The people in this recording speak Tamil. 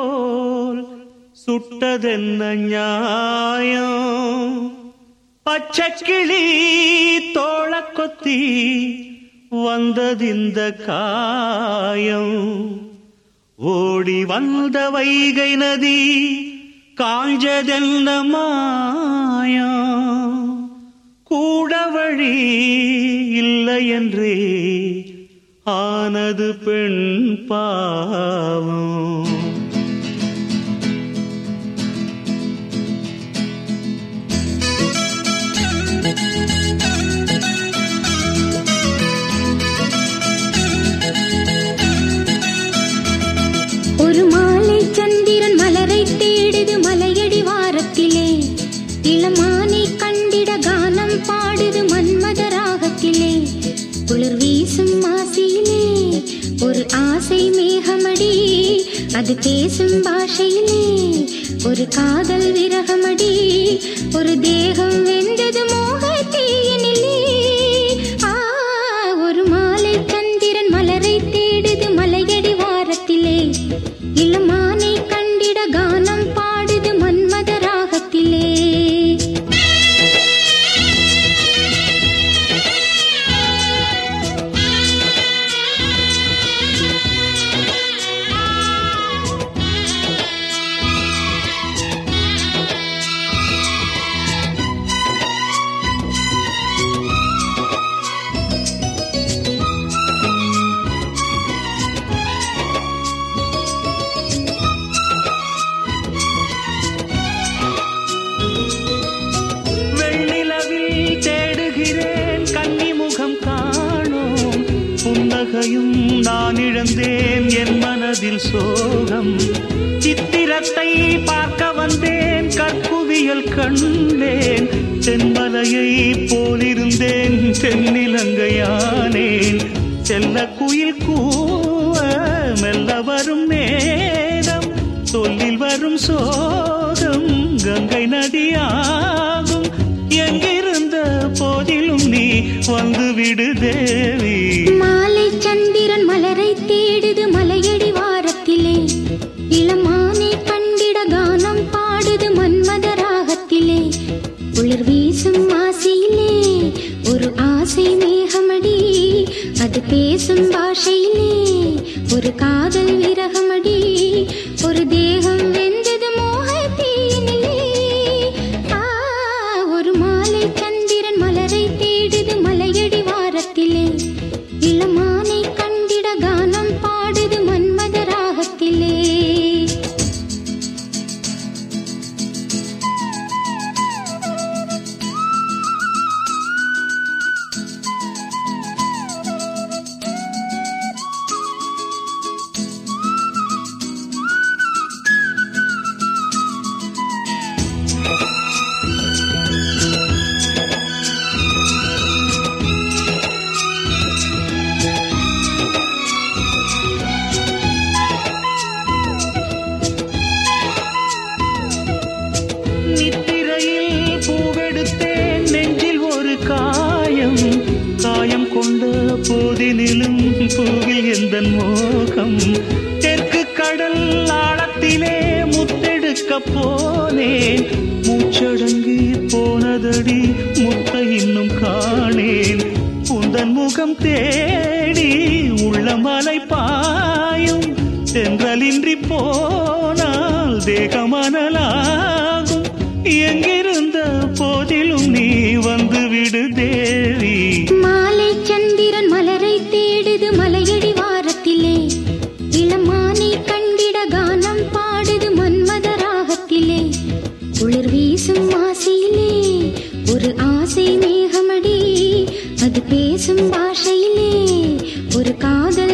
போல் சுட்டதென்ன நியாயம் பச்சைக்கிளி தோள கொத்தி வந்ததிந்த காயம் ஓடி வந்த வைகை நதி காஞ்சதென்ன மாயம் கூட வழி இல்லை என்றே ஆனது பெண் பாவம் ஒரு மாலை சந்திரன் மலரை தேடுது மலையடி வாரத்திலே இளமானை கண்டிட கானம் பாடுது மன்மத ராகத்திலே குளிர் வீசும் மாசியிலே ஒரு ஆசை மேகமடி அது பேசும் பாஷையிலே ஒரு காதல் விரகமடி ஒரு தேகம் வெந்தது மோக தீயினிலே ஆ ஒரு மாலை சந்திரன் மலரை தேடுது மலையடி வாரத்திலே இளமானை கண்டிட கானம் பாடுது மன்மத ராகத்திலே வெண்ணிலவில் தேடுகிறேன் கன்னி முகம் காணோம் புன்னகையும் நான் இழந்தேன் என் மனதில் சோகம் சித்திரத்தை பார்க்க வந்தேன் கற்குவியல் கண்டேன் தென்மலையை போலிருந்தேன் தென்னிலங்கையானேன் செல்ல குயில் கூவ மெல்ல வரும் நேரம் சொல்லில் வரும் சோகம் கங்கை நதியாகும் எங்கிருந்த போதிலும் நீ வந்து விடு தேவி மாலை சந்திரன் மலரை தேடுது மலையடி வாரத்திலே இளமானை கண்டிட கானம் பாடுது மன்மத ராகத்திலே குளிர் வீசும் மாசியிலே ஒரு ஆசை மேகமடி அது பேசும் பாஷையிலே ஒரு காதல் விரகமடி ஒரு தேகம் வெந்தது மோகத்தீனிலே ஆ ஒரு மாலை சந்திரன் மலரை தேடுது மலையடி வாரத்திலே இளமானை கண்டிட கானம் பாடுது மன்மத ராகத்திலே நித்திரையில் பூவெடுத்தேன் நெஞ்சில் ஒரு காயம் காயம் கொண்ட போதினிலும் பூவில் எந்த மோகம் தெற்கு கடல் ஆழத்திலே முத்தெடுக்க போனேன் மூச்சடங்கி போனதடி முத்தை இன்னும் காணேன் உந்தன் முகம் தேடி உள்ள மலை பாயும் தென்றலின்றி போனால் தேகமனலாகும் எங்கிருந்த போதிலும் நீ வந்து விடு தேவி மாலை சந்திரன் மலரை தேடுது மலையடி வாரத்திலே இளமானை கண்டிட கானம் பாடுது மன்மத ராகத்திலே குளிர் வீசும் மாசியிலே ஒரு ஆசை மேகமடி அது பேசும் பாஷையிலே ஒரு காதல்